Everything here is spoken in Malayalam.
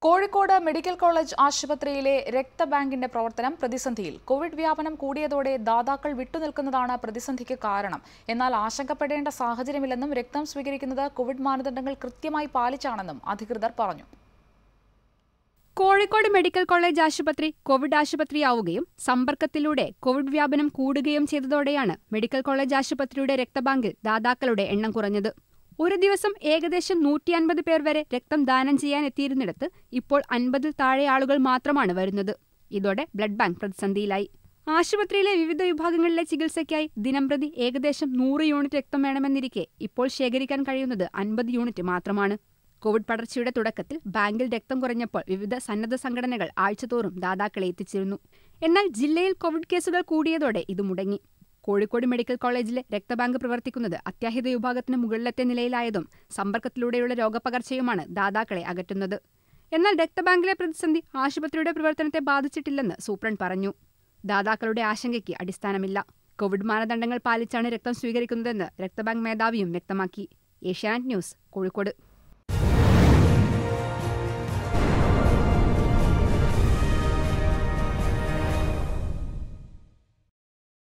കോഴിക്കോട് മെഡിക്കൽ കോളേജ് ആശുപത്രിയിലെ രക്തബാങ്കിന്റെ പ്രവർത്തനം പ്രതിസന്ധിയിൽ കോവിഡ് വ്യാപനം കൂടിയതോടെ ദാതാക്കൾ വിട്ടുനിൽക്കുന്നതാണ് പ്രതിസന്ധിക്ക് കാരണം എന്നാൽ ആശങ്കപ്പെടേണ്ട സാഹചര്യമില്ലെന്നും രക്തം സ്വീകരിക്കുന്നത് കോവിഡ് മാനദണ്ഡങ്ങൾ കൃത്യമായി പാലിച്ചാണെന്നും അധികൃതർ പറഞ്ഞു കോഴിക്കോട് മെഡിക്കൽ കോളേജ് ആശുപത്രി കോവിഡ് ആശുപത്രിയാവുകയും സമ്പർക്കത്തിലൂടെ കോവിഡ് വ്യാപനം കൂടുകയും ചെയ്തതോടെയാണ് മെഡിക്കൽ കോളേജ് ആശുപത്രിയുടെ രക്തബാങ്കിൽ ദാതാക്കളുടെ എണ്ണം കുറഞ്ഞത് ഒരു ദിവസം ഏകദേശം നൂറ്റി അൻപത് പേർ വരെ രക്തം ദാനം ചെയ്യാൻ എത്തിയിരുന്നിടത്ത് ഇപ്പോൾ അൻപതിൽ താഴെ ആളുകൾ മാത്രമാണ് വരുന്നത് ഇതോടെ ബ്ലഡ് ബാങ്ക് പ്രതിസന്ധിയിലായി ആശുപത്രിയിലെ വിവിധ വിഭാഗങ്ങളിലെ ചികിത്സയ്ക്കായി ദിനംപ്രതി ഏകദേശം നൂറ് യൂണിറ്റ് രക്തം വേണമെന്നിരിക്കെ ഇപ്പോൾ ശേഖരിക്കാൻ കഴിയുന്നത് അൻപത് യൂണിറ്റ് മാത്രമാണ് കോവിഡ് പടർച്ചയുടെ തുടക്കത്തിൽ ബാങ്കിൽ രക്തം കുറഞ്ഞപ്പോൾ വിവിധ സന്നദ്ധ സംഘടനകൾ ആഴ്ചതോറും ദാതാക്കളെ എത്തിച്ചിരുന്നു എന്നാൽ ജില്ലയിൽ കോവിഡ് കേസുകൾ കൂടിയതോടെ ഇത് മുടങ്ങി കോഴിക്കോട് മെഡിക്കൽ കോളേജിലെ രക്തബാങ്ക് പ്രവർത്തിക്കുന്നത് അത്യാഹിത വിഭാഗത്തിന് മുകളിലത്തെ നിലയിലായതും സമ്പർക്കത്തിലൂടെയുള്ള രോഗപകർച്ചയുമാണ് ദാതാക്കളെ അകറ്റുന്നത് എന്നാൽ രക്തബാങ്കിലെ പ്രതിസന്ധി ആശുപത്രിയുടെ പ്രവർത്തനത്തെ ബാധിച്ചിട്ടില്ലെന്ന് സൂപ്രണ്ട് പറഞ്ഞു ദാതാക്കളുടെ ആശങ്കയ്ക്ക് അടിസ്ഥാനമില്ല കോവിഡ് മാനദണ്ഡങ്ങൾ പാലിച്ചാണ് രക്തം സ്വീകരിക്കുന്നതെന്ന് രക്തബാങ്ക് മേധാവിയും വ്യക്തമാക്കി ഏഷ്യാനെറ്റ് ന്യൂസ് കോഴിക്കോട്